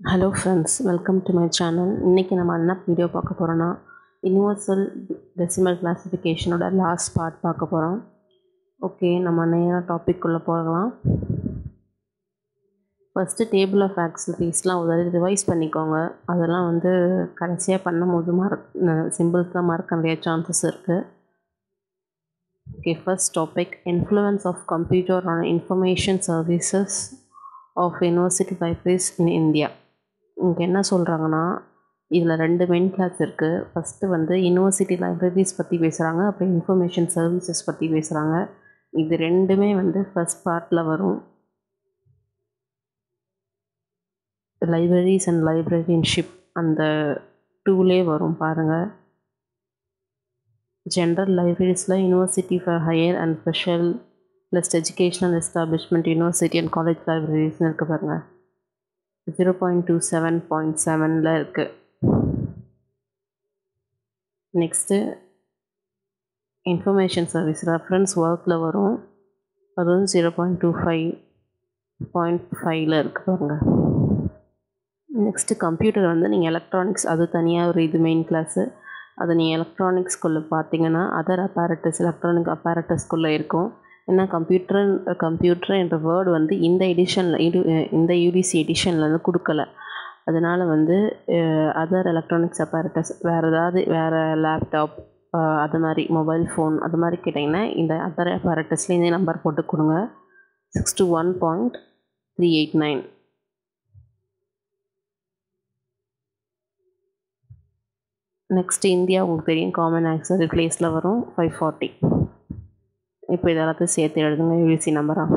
hello friends welcome to my channel இன்றைக்கி நம்ம என்ன வீடியோ பார்க்க போகிறோன்னா யூனிவர்சல் டெசிமல் கிளாஸிஃபிகேஷனோட லாஸ்ட் பார்ட் பார்க்க போகிறோம் ஓகே நம்ம நேராக டாபிக் உள்ளே போகலாம் ஃபஸ்ட்டு டேபிள் ஆஃப் ஆக்சிலரிஸ்லாம் ஒரு தடவை ரிவைஸ் பண்ணிக்கோங்க அதெல்லாம் வந்து கடைசியாக பண்ணும்போது மறக் சிம்பிள்ஸ் தான் மறக்க நிறைய சான்சஸ் இருக்குது okay first topic influence of computer on information services of university libraries in India இங்கே என்ன சொல்கிறாங்கன்னா இதில் ரெண்டு மெயின் கிளாஸ் இருக்குது ஃபஸ்ட்டு வந்து யூனிவர்சிட்டி லைப்ரரிஸ் பற்றி பேசுகிறாங்க அப்புறம் இன்ஃபர்மேஷன் சர்வீசஸ் பற்றி பேசுகிறாங்க இது ரெண்டுமே வந்து ஃபஸ்ட் பார்ட்டில் வரும் லைப்ரரிஸ் அண்ட் லைப்ரரியன்ஷிப் அந்த டூலே வரும் பாருங்கள் ஜென்ரல் லைப்ரரிஸில் university for higher and special plus educational establishment university and college லைப்ரரிஸ்னு இருக்குது பாருங்கள் zero point two seven point செவனில் இருக்குது நெக்ஸ்ட்டு இன்ஃபர்மேஷன் சர்வீஸ் ரெஃபரன்ஸ் ஒர்க்கில் வரும் அது வந்து zero point two five point ஃபைவ்ல இருக்குது பாருங்கள் நெக்ஸ்ட்டு கம்ப்யூட்டர் வந்து நீங்கள் எலக்ட்ரானிக்ஸ் அது தனியாக ஒரு இது மெயின் கிளாஸு அது நீங்கள் எலக்ட்ரானிக்ஸ்குள்ளே பார்த்தீங்கன்னா அதர் அப்பாரட்டஸ் எலக்ட்ரானிக் அப்பாரட்டஸ்குள்ளே இருக்கும் ஏன்னா கம்ப்யூட்டர் கம்ப்யூட்டர் என்ற வேர்டு வந்து இந்த எடிஷனில் இது இந்த யூடிசி எடிஷனில் வந்து கொடுக்கல அதனால் வந்து அதர் எலக்ட்ரானிக்ஸ் அப்பாரட்டஸ் வேறு ஏதாவது வேறு லேப்டாப் அது மாதிரி மொபைல் ஃபோன் அது மாதிரி கேட்டிங்கன்னா இந்த அதர் அப்பாரட்டஸ்லேயே இந்த நம்பர் போட்டு கொடுங்க six two one point three eight nine next India உங்களுக்கு தெரியும் காமன் ஆக்சரி ப்ளேஸில் வரும் ஃபைவ் ஃபார்ட்டி இப்போ இது எல்லாத்தையும் சேர்த்து எழுதுங்க யூடிசி நம்பராக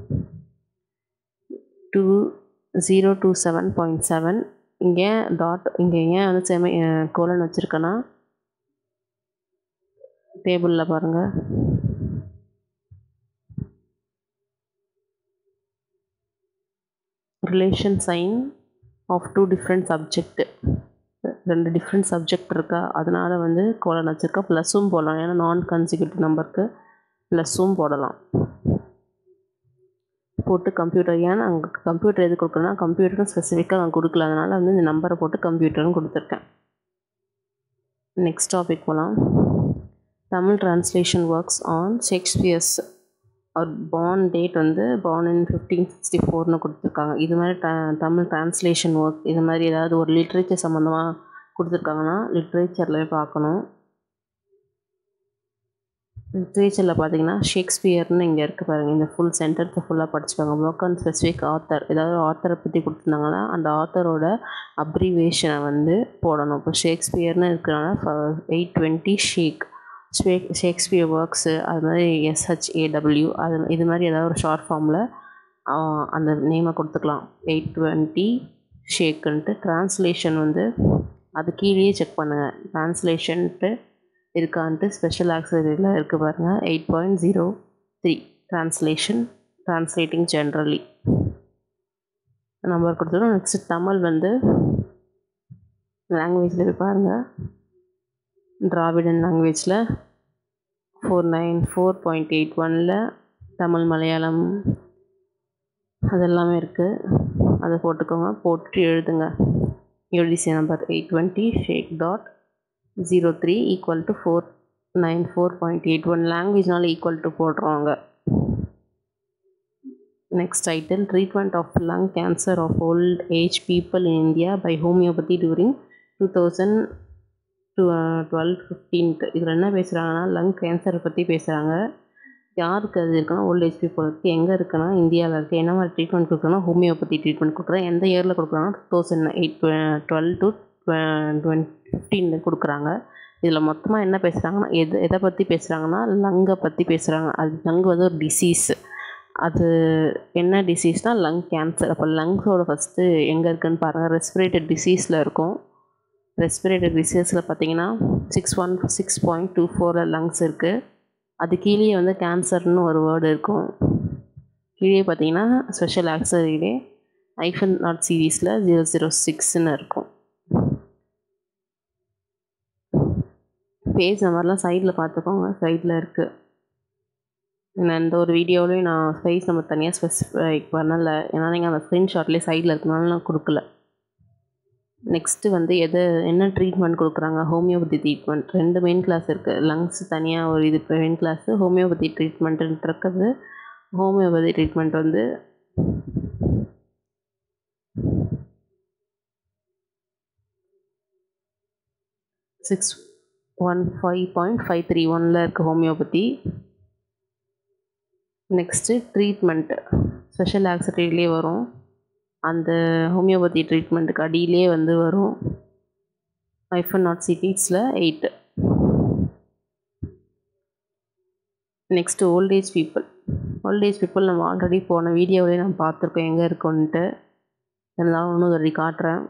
two zero two seven point seven இங்கே டாட் இங்கே ஏன் வந்து செமி கோலன் வச்சுருக்கேன்னா டேபிளில் பாருங்கள் relation sign of two different subject ரெண்டு டிஃப்ரெண்ட் சப்ஜெக்ட் இருக்கா அதனால் வந்து கோலன் வச்சுருக்கா ப்ளஸ்ஸும் போடலாம் ஏன்னா நான் கன்சிக்யூட்டிவ் நம்பருக்கு ப்ளஸ்ஸும் போடலாம் போட்டு கம்ப்யூட்டர் ஏன்னா அங்கே கம்ப்யூட்டர் எது கொடுக்குறேன்னா கம்ப்யூட்டரும் ஸ்பெசிஃபிக்காக நான் கொடுக்கல அதனால் வந்து இந்த நம்பரை போட்டு கம்ப்யூட்டர்னு கொடுத்துருக்கேன் நெக்ஸ்ட் டாபிக் போகலாம் Tamil translation works on Shakespeare's அவர் பார்ன் டேட் வந்து பார்ன் இன் ஃபிஃப்டீன் சிக்ஸ்டி ஃபோர்னு கொடுத்துருக்காங்க இது மாதிரி ட தமிழ் ட்ரான்ஸ்லேஷன் ஒர்க் இது மாதிரி ஏதாவது ஒரு லிட்ரேச்சர் சம்மந்தமாக கொடுத்துருக்காங்கன்னா லிட்ரேச்சரில் பார்க்கணும் லிட்ரேச்சரில் பார்த்தீங்கன்னா ஷேக்ஸ்பியர்னு இங்கே இருக்குது பாருங்கள் இந்த ஃபுல் சென்டென்ஸை ஃபுல்லாக படிச்சுப்பாங்க ஒர்க் அண்ட் ஸ்பெசிஃபிக் ஆத்தர் ஏதாவது ஆத்தரை பற்றி கொடுத்துருந்தாங்கன்னா அந்த ஆத்தரோட அப்ரிவேஷனை வந்து போடணும் இப்போ ஷேக்ஸ்பியர்னு இருக்கிறனால eight twenty Shake Shake Shakespeare works அது மாதிரி எஸ்ஹெச்ஏடபிள்யூ அது இது மாதிரி ஏதாவது ஒரு ஷார்ட் ஃபார்மில் அந்த நேமை கொடுத்துக்கலாம் எயிட் டுவெண்ட்டி ஷேக்குன்ட்டு ட்ரான்ஸ்லேஷன் வந்து அது கீழேயே செக் பண்ணுங்கள் ட்ரான்ஸ்லேஷன்ட்டு இருக்கான்ட்டு ஸ்பெஷல் ஆக்சரியில் இருக்குது பாருங்கள் eight point zero three translation translating generally number கொடுத்துருவோம் நெக்ஸ்ட்டு தமிழ் வந்து லாங்குவேஜில் போய் பாருங்கள் திராவிடன் லாங்குவேஜில் four nine four point eight ஒனில் தமிழ் மலையாளம் அதெல்லாமே இருக்குது அதை போட்டுக்கோங்க போட்டு எழுதுங்க UDC number eight twenty Shake dot zero three equal to four nine four point eight one லாங்குவேஜ்னால ஈக்குவல் டு போடுறோங்க next title treatment of lung cancer of old age people in India by homeopathy touring two thousand two twelve fifteenth இதில் என்ன பேசுகிறாங்கன்னா lung கேன்சரை பற்றி பேசுகிறாங்க யாருக்கு அது இருக்குன்னா ஓல்ட் ஏஜ் பீப்புளுக்கு எங்கே இருக்குன்னா இந்தியாவில் இருக்குது என்ன மாதிரி ட்ரீட்மெண்ட் கொடுக்குறோன்னா ஹோமியோபதி ட்ரீட்மெண்ட் கொடுக்குறோம் எந்த இயரில் கொடுக்குறாங்கன்னா two thousand eight twelve to twenty ஃபிஃப்டீனில் கொடுக்குறாங்க இதில் மொத்தமாக என்ன பேசுகிறாங்கன்னா எது எதை பற்றி பேசுகிறாங்கன்னா லங்கை பற்றி பேசுகிறாங்க அது லங் வந்து ஒரு டிசீஸ் அது என்ன டிசீஸ்னால் லங் கேன்சர் அப்போ லங்ஸோட ஃபஸ்ட்டு எங்கே இருக்குதுன்னு பாருங்கள் ரெஸ்பிரேட்டட் டிசீஸில் இருக்கும் ரெஸ்பிரேட்டட் டிசீஸில் பார்த்தீங்கன்னா six one six point two ஃபோரில் லங்ஸ் இருக்குது அது கீழே வந்து கேன்சர்னு ஒரு வேர்டு இருக்கும் கீழே பார்த்தீங்கன்னா ஸ்பெஷல் ஆக்சரியிலே ஐஃபன் நாட் சீரீஸில் ஜீரோ ஜீரோ சிக்ஸ்ன்னு இருக்கும் பேஜ் நம்பர்லாம் சைடில் பார்த்துக்கோங்க சைடில் இருக்குது நான் இந்த ஒரு வீடியோவிலையும் நான் ஸ்பேஸ் நம்ம தனியாக ஸ்பெசிஃபை பண்ணலை ஏன்னா நீங்கள் அந்த ஸ்க்ரீன்ஷாட்லேயே சைடில் இருக்கனால நான் கொடுக்கல நெக்ஸ்ட்டு வந்து எது என்ன ட்ரீட்மெண்ட் கொடுக்குறாங்க ஹோமியோபதி ட்ரீட்மெண்ட் ரெண்டு மெயின் கிளாஸ் இருக்குது லங்ஸ் தனியாக ஒரு இது மெயின் கிளாஸு ஹோமியோபதி ட்ரீட்மெண்ட்டுன்ட்டு இருக்குது ஹோமியோபதி ட்ரீட்மெண்ட் வந்து six one five point five three ஒனில் இருக்குது ஹோமியோபதி நெக்ஸ்ட்டு ட்ரீட்மெண்ட்டு ஸ்பெஷல் ஆக்சிடரியிலே வரும் அந்த ஹோமியோபதி ட்ரீட்மெண்ட்டுக்கு அடியிலே வந்து வரும் ஐஃபன் நாட் சிட்டிஸில் eight next old age people old age people நம்ம ஆல்ரெடி போன வீடியோவிலே நம்ம பார்த்துருக்கோம் எங்கே இருக்கோன்ட்டு இருந்தாலும் இன்னும் ரெடி காட்டுறேன்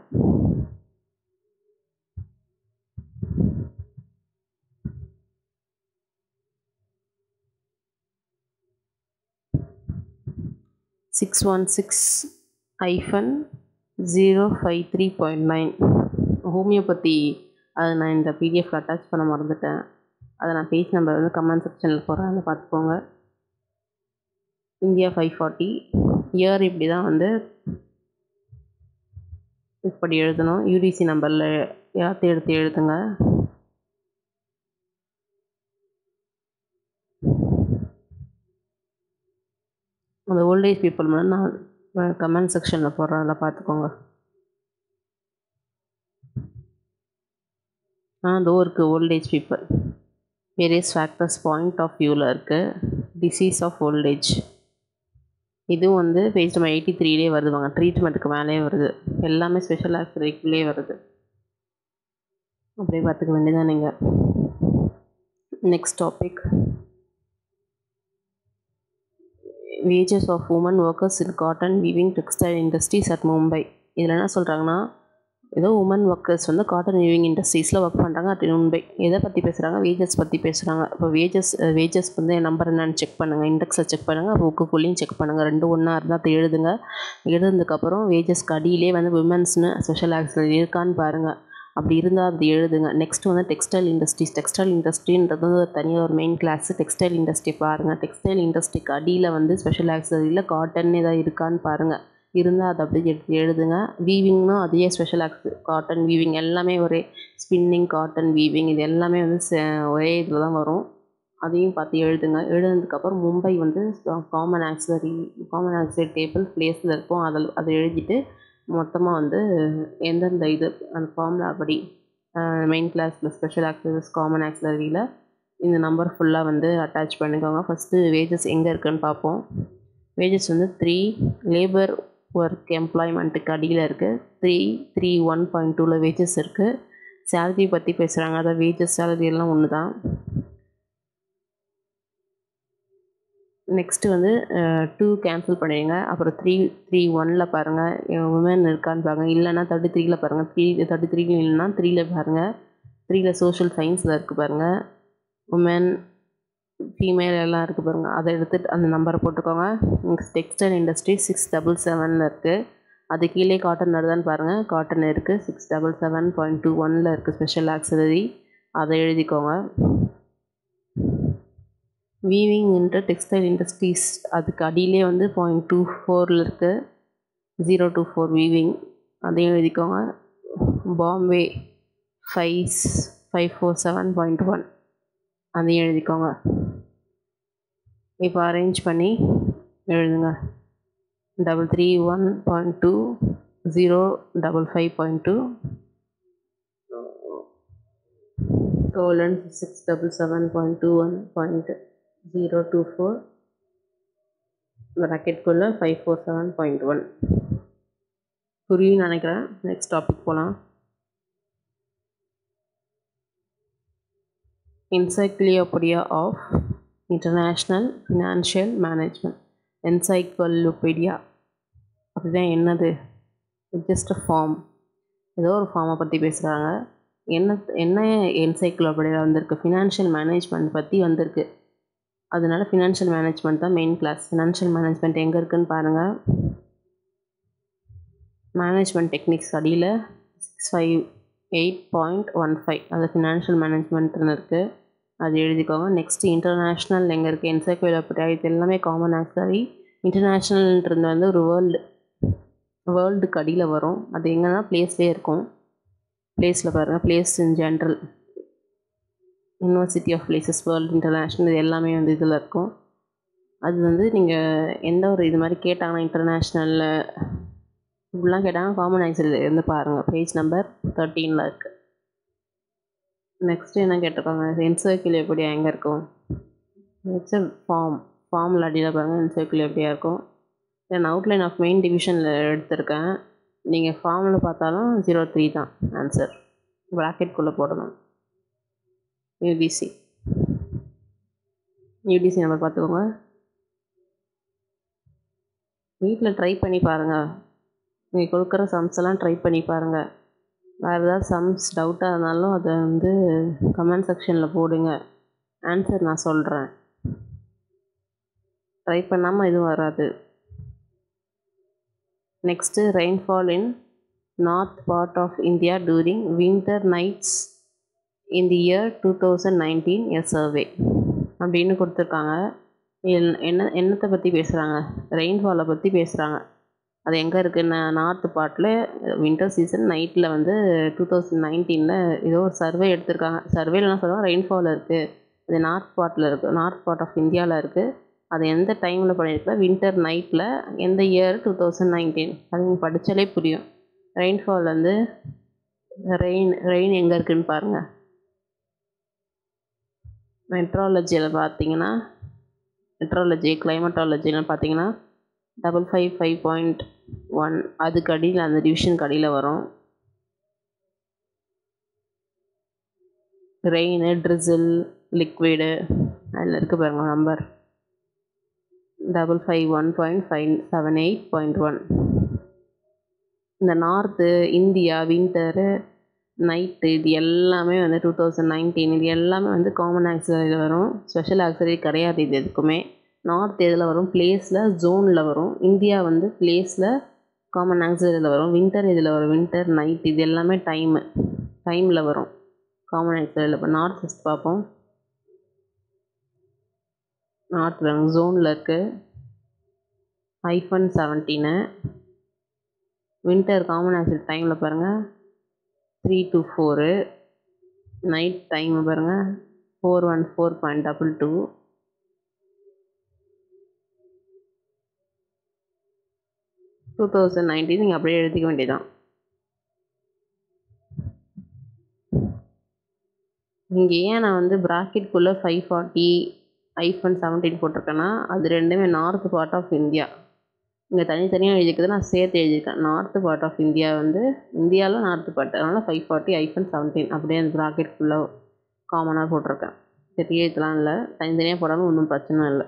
six one six hyphen zero five three point nine homeopathy அதை நான் இந்த பிடிஎஃப் அட்டாச் பண்ண மறந்துட்டேன் அதை நான் பேஜ் நம்பர் வந்து கமெண்ட் செக்ஷனில் போடுறேன் அதை பார்த்துக்கோங்க இந்தியா ஃபைவ் ஃபார்ட்டி இயர் இப்படி தான் வந்து இப்படி எழுதணும் யூடிசி நம்பரில் யார்த்து எடுத்து எழுதுங்க அந்த ஓல்டேஜ் பீப்புள் மட்டும் நான் கமெண்ட் செக்ஷனில் போடுறேன் அதில் பார்த்துக்கோங்க ஆ அதோ இருக்குது old age people various factors point of வியூவில் இருக்குது டிசீஸ் ஆஃப் ஓல்டேஜ் இதுவும் வந்து பேஜ் நம்ம எயிட்டி த்ரீலே வருதுவாங்க ட்ரீட்மெண்ட்டுக்கு மேலே வருது எல்லாமே ஸ்பெஷல் ஆக்டிவிட்டிலே வருது அப்படியே பார்த்துக்க வேண்டியதான் நீங்கள் next topic wages of women workers in cotton weaving textile industries at Mumbai இதில் என்ன சொல்கிறாங்கன்னா ஏதோ உமன் ஒர்க்கர்ஸ் வந்து காட்டன் வீவிங் இண்டஸ்ட்ரீஸில் ஒர்க் பண்ணுறாங்க அட் மும்பை எதை பற்றி பேசுகிறாங்க வேஜஸ் பற்றி பேசுகிறாங்க இப்போ வேஜஸ் வேஜஸ் வந்து என் நம்பர் என்னன்னு செக் பண்ணுங்கள் இண்டெக்ஸை செக் பண்ணுங்கள் புக்குக்குள்ளேயும் செக் பண்ணுங்கள் ரெண்டு ஒன்றா இருந்தால் அதை எழுதுங்க எழுதுனதுக்கப்புறம் வேஜஸ்க்கு அடியிலே வந்து விமன்ஸ்னு ஸ்பெஷல் ஆக்சிடென்ட் இருக்கான்னு பாருங்கள் அப்படி இருந்தால் அது எழுதுங்க நெக்ஸ்ட் வந்து டெக்ஸ்டைல் இண்டஸ்ட்ரீஸ் டெக்ஸ்டைல் இண்டஸ்ட்ரின்றது வந்து தனியாக ஒரு மெயின் கிளாஸ் டெக்ஸ்டைல் இண்டஸ்ட்ரி பாருங்கள் டெக்ஸ்டைல் இண்டஸ்ட்ரிக்கு அடியில் வந்து ஸ்பெஷல் ஆக்சரியில் காட்டன் ஏதாவது இருக்கான்னு பாருங்கள் இருந்தால் அதை அப்படியே எடுத்து எழுதுங்க வீவிங்னா அதே ஸ்பெஷல் ஆக்ஸ் காட்டன் வீவிங் எல்லாமே ஒரே ஸ்பின்னிங் காட்டன் வீவிங் இது எல்லாமே வந்து ஒரே இதில் தான் வரும் அதையும் பார்த்து எழுதுங்க எழுதுனதுக்கப்புறம் மும்பை வந்து common auxiliary common auxiliary table பிளேஸில் இருக்கும் அதில் அதை எழுதிட்டு மொத்தமாக வந்து எந்தெந்த இது அந்த ஃபார்முலா படி மெயின் கிளாஸில் ஸ்பெஷல் ஆக்சரிஸ் காமன் ஆக்சரியில் இந்த நம்பர் ஃபுல்லாக வந்து அட்டாச் பண்ணிக்கோங்க ஃபஸ்ட்டு வேஜஸ் எங்கே இருக்குதுன்னு பார்ப்போம் வேஜஸ் வந்து த்ரீ லேபர் ஒர்க் எம்ப்ளாய்மெண்ட்டுக்கு அடியில் இருக்குது த்ரீ த்ரீ ஒன் பாயிண்ட் டூவில் வேஜஸ் இருக்குது சேலரி பற்றி பேசுகிறாங்க அதான் வேஜஸ் சேலரி எல்லாம் ஒன்று தான் நெக்ஸ்ட்டு வந்து டூ கேன்சல் பண்ணிடுங்க அப்புறம் த்ரீ த்ரீ ஒனில் பாருங்கள் உமன் இருக்கான்னு பாருங்கள் இல்லைன்னா தேர்ட்டி த்ரீல பாருங்கள் த்ரீ தேர்ட்டி த்ரீ இல்லைன்னா த்ரீல பாருங்கள் த்ரீல சோஷியல் சயின்ஸில் இருக்குது பாருங்கள் உமன் ஃபீமேல் எல்லாம் இருக்குது பாருங்கள் அதை எடுத்துகிட்டு அந்த நம்பரை போட்டுக்கோங்க next textile industry six double செவனில் இருக்குது அது கீழே காட்டன் வருதான்னு பாருங்கள் காட்டன் இருக்குது six double seven point two ஒனில் இருக்குது ஸ்பெஷல் ஆக்சரி அதை எழுதிக்கோங்க வீவிங் இன்ட்டு டெக்ஸ்டைல் இண்டஸ்ட்ரீஸ் அதுக்கு அடியிலே வந்து பாயிண்ட் டூ ஃபோரில் இருக்குது ஜீரோ டூ ஃபோர் வீவிங் அதையும் எழுதிக்கோங்க Bombay five five four seven point one அதையும் எழுதிக்கோங்க இப்போ அரேஞ்ச் பண்ணி எழுதுங்க double three one point two zero double five point two colon six double seven point two one point zero two four ப்ராக்கெட்குள்ளே five four seven point one புரியும் நினைக்கிறேன் next topic போகலாம் encyclopedia of international financial management encyclopedia அப்படிதான் என்னது just form ஏதோ ஒரு ஃபார்மை பற்றி பேசுகிறாங்க என்ன என்ன என்சைக்ளோபீடியா வந்திருக்கு ஃபினான்ஷியல் மேனேஜ்மெண்ட் பற்றி வந்திருக்கு அதனால ஃபினான்ஷியல் மேனேஜ்மெண்ட் தான் மெயின் கிளாஸ் ஃபினான்ஷியல் மேனேஜ்மெண்ட் எங்கே இருக்குதுன்னு பாருங்கள் மேனேஜ்மெண்ட் டெக்னிக்ஸ் அடியில் six five eight point one five அது ஃபினான்ஷியல் மேனேஜ்மெண்ட்னு இருக்குது அது எழுதிக்கோங்க நெக்ஸ்ட்டு இன்டர்நேஷ்னல் எங்கே இருக்குது என்சைக்ளோபீடியா இது எல்லாமே காமன் ஆக்சரி இன்டர்நேஷ்னல்ன்றது வந்து ஒரு வேர்ல்டு வேர்ல்டுக்கு அடியில் வரும் அது எங்கன்னா ப்ளேஸ்லேயே இருக்கும் பிளேஸில் பாருங்கள் place in general university of places world international இது எல்லாமே வந்து இதில் இருக்கும் அது வந்து நீங்கள் எந்த ஒரு இது மாதிரி கேட்டாங்கன்னா இன்டர்நேஷ்னலில் இப்படிலாம் கேட்டாங்கன்னா காமன் ஆன்சர் இருந்து பாருங்கள் பேஜ் நம்பர் தேர்ட்டீனில் இருக்குது நெக்ஸ்ட்டு என்ன கேட்டிருக்காங்க என்சர்க்கிள் எப்படி எங்கே இருக்கும் இட்ஸ் எ ஃபார்ம் ஃபார்மில் அடியில் பாருங்கள் என்சர்க்கிள் எப்படியா இருக்கும் தென் அவுட்லைன் ஆஃப் மெயின் டிவிஷனில் எடுத்திருக்கேன் நீங்கள் ஃபார்மில் பார்த்தாலும் ஜீரோ த்ரீ தான் ஆன்சர் ப்ராக்கெட்குள்ளே போடணும் யூடிசி யூடிசி நம்பர் பார்த்துக்கோங்க வீட்டில் ட்ரை பண்ணி பாருங்கள் நீங்கள் கொடுக்குற சம்ஸ் எல்லாம் ட்ரை பண்ணி பாருங்கள் வேறு ஏதாவது சம்ஸ் டவுட்டாக இருந்தாலும் அதை வந்து கமெண்ட் செக்ஷனில் போடுங்க ஆன்சர் நான் சொல்கிறேன் ட்ரை பண்ணாமல் எதுவும் வராது next rainfall in north part of India during winter nights in the year two thousand nineteen a survey அப்படின்னு கொடுத்துருக்காங்க என்ன என்னத்தை பற்றி பேசுகிறாங்க ரெயின்ஃபாலை பற்றி பேசுகிறாங்க அது எங்கே இருக்குன்னு நார்த் பார்ட்டில் வின்டர் சீசன் நைட்டில் வந்து டூ தௌசண்ட் நைன்டீனில் ஏதோ ஒரு சர்வே எடுத்திருக்காங்க சர்வேல என்ன சொல்லுவாங்க ரெயின்ஃபால் இருக்குது அது நார்த் பார்ட்டில் இருக்குது நார்த் பார்ட் ஆஃப் இந்தியாவில் இருக்குது அது எந்த டைமில் பண்ணியிருக்கா வின்டர் நைட்டில் எந்த இயர் டூ தௌசண்ட் நைன்டீன் அது நீங்கள் படித்தாலே புரியும் ரெயின்ஃபால் வந்து ரெயின் ரெயின் எங்கே இருக்குதுன்னு பாருங்கள் மெட்ராலஜியில் பார்த்தீங்கன்னா மெட்ராலஜி கிளைமட்டாலஜின்னு பார்த்தீங்கன்னா double five five point one அதுக்கு அடியில் அந்த டிவிஷனுக்கு அடியில் வரும் ரெயின் ட்ரிசில் லிக்விடு அதில் இருக்குது பாருங்க number double five one point five seven eight point one இந்த நார்த்து இந்தியா வின்டரு நைட்டு இது எல்லாமே வந்து டூ தௌசண்ட் நைன்டீன் இது எல்லாமே வந்து காமன் ஆக்சரியில் வரும் ஸ்பெஷல் ஆக்சரி கிடையாது இது எதுக்குமே நார்த் எதில் வரும் பிளேஸில் ஜோனில் வரும் இந்தியா வந்து பிளேஸில் காமன் ஆக்சரியில் வரும் வின்டர் இதில் வரும் வின்டர் நைட் இது எல்லாமே டைமு டைமில் வரும் காமன் ஆக்சரியில் இப்போ நார்த் ஃபஸ்ட் பார்ப்போம் நார்த் ஜோனில் இருக்குது ஐஃபன் செவன்டீனு வின்டர் காமன் ஆக்சரி டைமில் பாருங்கள் three to four night time பாருங்கள் four one four point double two two thousand nineteen நீங்கள் அப்படியே எழுதிக்க வேண்டியதான் இங்கே ஏன் நான் வந்து ப்ராக்கெட்குள்ளே ஃபைவ் ஃபார்ட்டி ஐஃபன் செவன்டீன் போட்டிருக்கேன்னா அது ரெண்டுமே நார்த் பார்ட் ஆஃப் இந்தியா இங்கே தனித்தனியாக எழுதிக்கிறது நான் சேர்த்து எழுதியிருக்கேன் நார்த்து பார்ட் ஆஃப் இந்தியா வந்து இந்தியாவில் நார்த்து பார்ட் அதனால் ஃபைவ் ஃபார்ட்டி ஐஃபன் செவன்டீன் அப்படியே அந்த ப்ராக்கெட் ஃபுல்லாக காமனாக போட்டிருக்கேன் பெரிய இதெல்லாம் இல்லை தனித்தனியாக போடாமல் ஒன்றும் பிரச்சனை இல்லை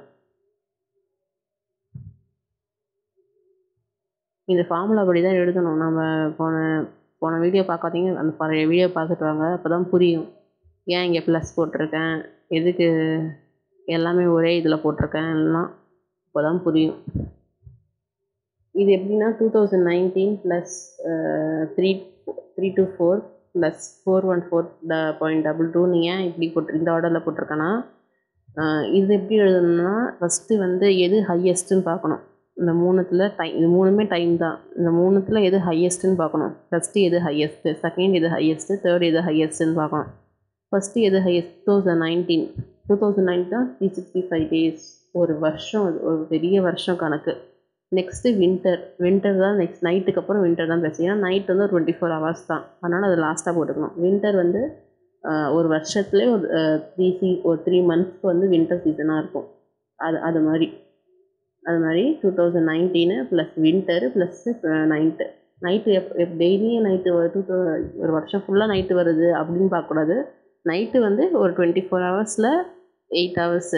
இந்த ஃபார்முலா படி தான் எழுதணும் நம்ம போன போன வீடியோ பார்க்காதீங்க அந்த பழைய வீடியோ பார்த்துட்டு வாங்க அப்போ தான் புரியும் ஏன் இங்கே ப்ளஸ் போட்டிருக்கேன் எதுக்கு எல்லாமே ஒரே இதில் போட்டிருக்கேன் எல்லாம் அப்போ தான் புரியும் இது எப்படின்னா two thousand nineteen plus three three two four plus four one four ட பாயிண்ட் டபுள் டூ நீங்கள் இப்படி போட்டு இந்த ஆர்டரில் போட்டிருக்கேன்னா இது எப்படி எழுதணும்னா ஃபஸ்ட்டு வந்து எது ஹையஸ்ட்டுன்னு பார்க்கணும் இந்த மூணுத்தில் டைம் இது மூணுமே டைம் தான் இந்த மூணுத்தில் எது ஹையஸ்ட்டுன்னு பார்க்கணும் ஃபஸ்ட்டு எது ஹையஸ்ட்டு செகண்ட் எது ஹையஸ்ட்டு தேர்ட் எது ஹையஸ்ட்டுன்னு பார்க்கணும் ஃபஸ்ட்டு எது highest two thousand nineteen two thousand nineteen தான் த்ரீ சிக்ஸ்டி ஃபைவ் டேஸ் ஒரு வருஷம் ஒரு பெரிய வருஷம் கணக்கு நெக்ஸ்ட்டு வின்டர் வின்டர் தான் நெக்ஸ்ட் நைட்டுக்கு அப்புறம் வின்டர் தான் பேசும் ஏன்னா நைட் வந்து ஒரு டுவெண்ட்டி ஃபோர் ஹவர்ஸ் தான் அதனால் அது லாஸ்ட்டாக போட்டுக்கணும் வின்டர் வந்து ஒரு வருஷத்துலேயே ஒரு த்ரீ சி ஒரு த்ரீ மந்த்ஸ்க்கு வந்து வின்டர் சீசனாக இருக்கும் அது அது மாதிரி அது மாதிரி two thousand nineteen plus winter plus night night எப் எப் டெய்லியும் நைட்டு டூ தௌ ஒரு வருஷம் ஃபுல்லாக நைட்டு வருது அப்படின்னு பார்க்கக்கூடாது நைட்டு வந்து ஒரு டுவெண்ட்டி ஃபோர் ஹவர்ஸில் எயிட் ஹவர்ஸு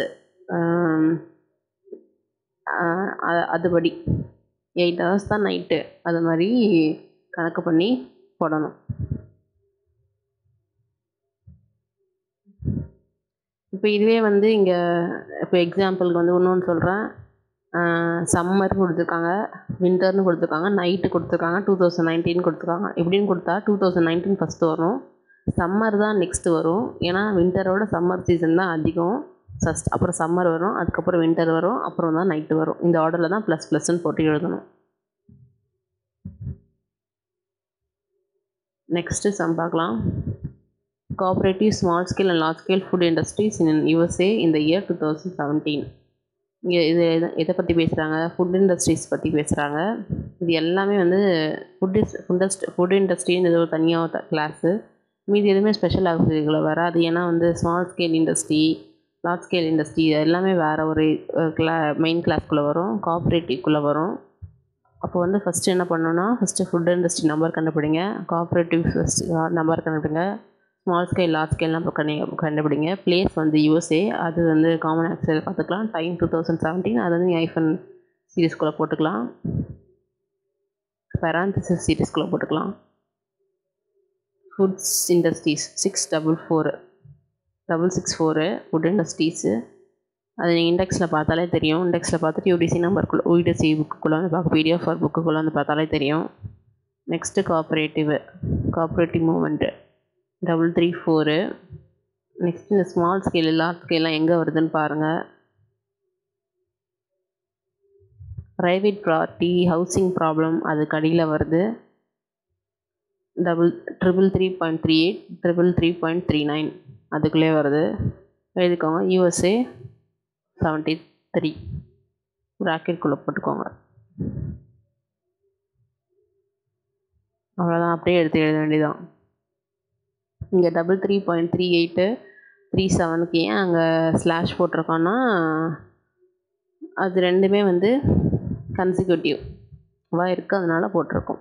அதுபடி எயிட் ஹவர்ஸ் தான் நைட்டு அது மாதிரி கணக்கு பண்ணி போடணும் இப்போ இதுவே வந்து இங்கே இப்போ எக்ஸாம்பிளுக்கு வந்து இன்னொன்று சொல்கிறேன் சம்மர் கொடுத்துருக்காங்க வின்டர்னு கொடுத்துருக்காங்க நைட்டு கொடுத்துருக்காங்க டூ தௌசண்ட் நைன்டீன் கொடுத்துருக்காங்க எப்படின்னு கொடுத்தா டூ தௌசண்ட் நைன்டீன் ஃபஸ்ட்டு வரும் சம்மர் தான் நெக்ஸ்ட்டு வரும் ஏன்னா வின்டரோட சம்மர் சீசன் தான் அதிகம் ஃபஸ்ட் அப்புறம் சம்மர் வரும் அதுக்கப்புறம் வின்டர் வரும் அப்புறம் தான் நைட்டு வரும் இந்த ஆர்டரில் தான் ப்ளஸ் ப்ளஸ்ன்னு போட்டு எழுதணும் நெக்ஸ்ட்டு சம் பார்க்கலாம் cooperative small scale and large scale food industries in USA in the year 2017 இங்கே இது எதை எதை பற்றி பேசுகிறாங்க ஃபுட் இண்டஸ்ட்ரீஸ் பற்றி பேசுகிறாங்க இது எல்லாமே வந்து ஃபுட் இஸ் ஃபுண்டஸ்ட் ஃபுட் இண்டஸ்ட்ரின்னு இது ஒரு தனியாக கிளாஸு மீதி எதுவுமே ஸ்பெஷல் ஆஃபீஸுக்குள்ளே வராது ஏன்னா வந்து small scale industry large scale industry எல்லாமே வேறு ஒரு கிளா மெயின் கிளாஸ்க்குள்ளே வரும் கோஆப்ரேட்டிவ்க்குள்ளே வரும் அப்போ வந்து ஃபஸ்ட்டு என்ன பண்ணணும்னா ஃபஸ்ட்டு ஃபுட் இண்டஸ்ட்ரி நம்பர் கண்டுபிடிங்க கோஆப்ரேட்டிவ் ஃபஸ்ட் நம்பர் கண்டுபிடிங்க small scale large scale number கண்டு கண்டுபிடிங்க பிளேஸ் வந்து யூஎஸ்ஏ அது வந்து காமன் ஆக்சல் பார்த்துக்கலாம் டைம் டூ தௌசண்ட் செவன்டீன் அது வந்து ஐஃபன் சீரீஸ்குள்ளே போட்டுக்கலாம் பெராந்திசிஸ் சீரீஸ்குள்ளே போட்டுக்கலாம் foods industries six double four double six four food industries அது நீங்கள் இண்டெக்ஸில் பார்த்தாலே தெரியும் இண்டெக்ஸில் பார்த்துட்டு யூடிசி நம்பருக்குள்ளே யூடிசி புக்குக்குள்ளே வந்து பார்க்க பிடிஎஃப் ஆர் புக்குக்குள்ளே வந்து பார்த்தாலே தெரியும் next cooperative cooperative movement double three four next இந்த ஸ்மால் ஸ்கேல் லார்ஜ் ஸ்கேல்லாம் எங்கே வருதுன்னு பாருங்கள் ப்ரைவேட் ப்ராப்பர்ட்டி ஹவுசிங் ப்ராப்ளம் அது கடியில் வருது double triple three point three eight triple three point three nine அதுக்குள்ளே வருது எழுதிக்கோங்க யூஎஸ்ஏ செவன்ட்டி த்ரீ ப்ராக்கெட்குள்ளே போட்டுக்கோங்க அவ்வளோதான் அப்படியே எடுத்து எழுத வேண்டியதான் இங்கே double three point three eight three செவனுக்கு ஏன் அங்கே ஸ்லாஷ் போட்டிருக்கோன்னா அது ரெண்டுமே வந்து கன்சிக்யூட்டிவாக இருக்குது அதனால் போட்டிருக்கோம்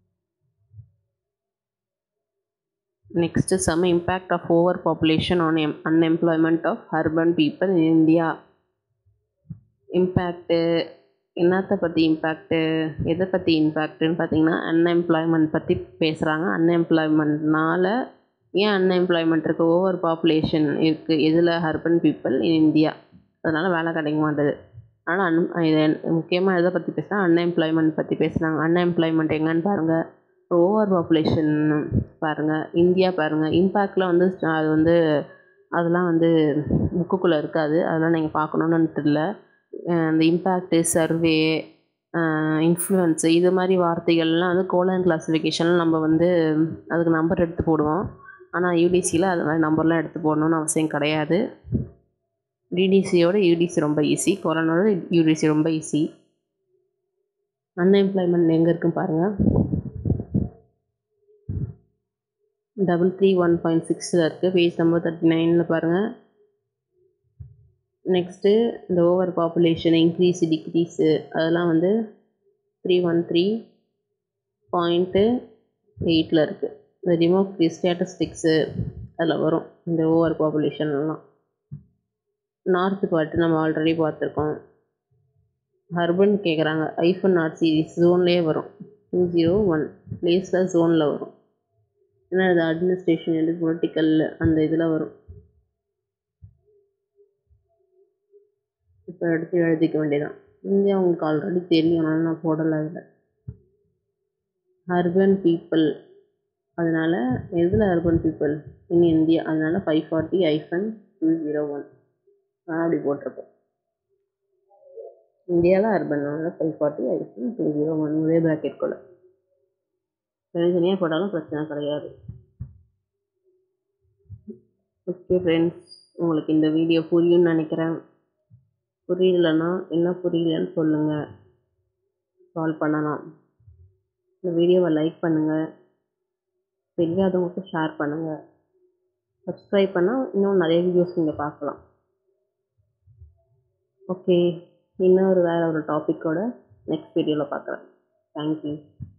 next sum impact of over population on um unemployment of urban people in India impact என்னத்தை பற்றி இம்பேக்ட்டு எதை பற்றி இம்பேக்ட்டுன்னு பார்த்தீங்கன்னா அன்எம்ப்ளாய்மெண்ட் பற்றி பேசுகிறாங்க அன்எம்ப்ளாய்மெண்ட்னால ஏன் அன்எம்ப்ளாய்மெண்ட் இருக்குது ஓவர் பாப்புலேஷன் இருக்குது எதில் அர்பன் பீப்புள் இன் இந்தியா அதனால் வேலை கிடைக்க மாட்டுது ஆனால் அன் இது முக்கியமாக எதை பற்றி பேசுகிறா அன்எம்ப்ளாய்மெண்ட் பற்றி பேசுகிறாங்க அன்எம்ப்ளாய்மெண்ட் எங்கன்னு பாருங்கள் ஓவர் பாப்புலேஷன் பாருங்கள் இந்தியா பாருங்கள் இம்பேக்டில் வந்து அது வந்து அதெல்லாம் வந்து புக்குக்குள்ளே இருக்காது அதெல்லாம் நீங்கள் பார்க்கணுன்னு இல்லை இந்த இம்பேக்ட்டு சர்வே இன்ஃப்ளூயன்ஸு இது மாதிரி வார்த்தைகள்லாம் வந்து கோலன் கிளாஸிஃபிகேஷனில் நம்ம வந்து அதுக்கு நம்பர் எடுத்து போடுவோம் ஆனால் யூடிசியில் அது மாதிரி நம்பர்லாம் எடுத்து போடணுன்னு அவசியம் கிடையாது டிடிசியோட யூடிசி ரொம்ப ஈஸி கொரோனாவோட யூடிசி ரொம்ப ஈஸி அன்எம்ப்ளாய்மெண்ட் எங்கே இருக்குன்னு பாருங்கள் டபுள் த்ரீ ஒன் பாயிண்ட் சிக்ஸில் இருக்குது பேஜ் நம்பர் தேர்ட்டி நைனில் பாருங்கள் நெக்ஸ்ட்டு இந்த ஓவர் பாப்புலேஷன் இன்க்ரீஸு டிக்ரீஸு அதெல்லாம் வந்து த்ரீ ஒன் த்ரீ பாயிண்ட்டு எயிட்டில் இருக்குது இந்த டிமோக்ரி ஸ்டேட்டஸ்டிக்ஸு அதில் வரும் இந்த ஓவர் பாப்புலேஷன்லாம் நார்த்து பார்ட்டு நம்ம ஆல்ரெடி பார்த்துருக்கோம் அர்பன் கேட்குறாங்க ஐஃபோன் நாட் சீரீஸ் ஜோன்லேயே வரும் டூ ஜீரோ ஒன் பிளேஸில் ஜோனில் வரும் ஏன்னா இது அட்மினிஸ்ட்ரேஷன் எது பொலிட்டிக்கல் அந்த இதில் வரும் இப்போ எடுத்து எழுதிக்க வேண்டியதான் இந்தியா உங்களுக்கு ஆல்ரெடி தெரியும் அதனால் நான் போடலை அதில் அர்பன் பீப்புள் அதனால் எதில் அர்பன் பீப்புள் இன் இந்தியா அதனால் five forty hyphen two zero one நான் அப்படி போட்டிருப்பேன் இந்தியாவில் அர்பன்னால five forty hyphen two zero one ஒரே ப்ராக்கெட் கூட தனித்தனியாக போட்டாலும் பிரச்சனை கிடையாது ஓகே ஃப்ரெண்ட்ஸ் உங்களுக்கு இந்த வீடியோ புரியும்னு நினைக்கிறேன் புரியலன்னா என்ன புரியலன்னு சொல்லுங்கள் கால் பண்ணலாம் இந்த வீடியோவை லைக் பண்ணுங்கள் தெரியாதவங்களுக்கு ஷேர் பண்ணுங்கள் சப்ஸ்கிரைப் பண்ணால் இன்னும் நிறைய வீடியோஸ் நீங்கள் பார்க்கலாம் ஓகே இன்னொரு வேறு ஒரு டாப்பிக்கோட நெக்ஸ்ட் வீடியோவில் பார்க்குறேன் தேங்க்யூ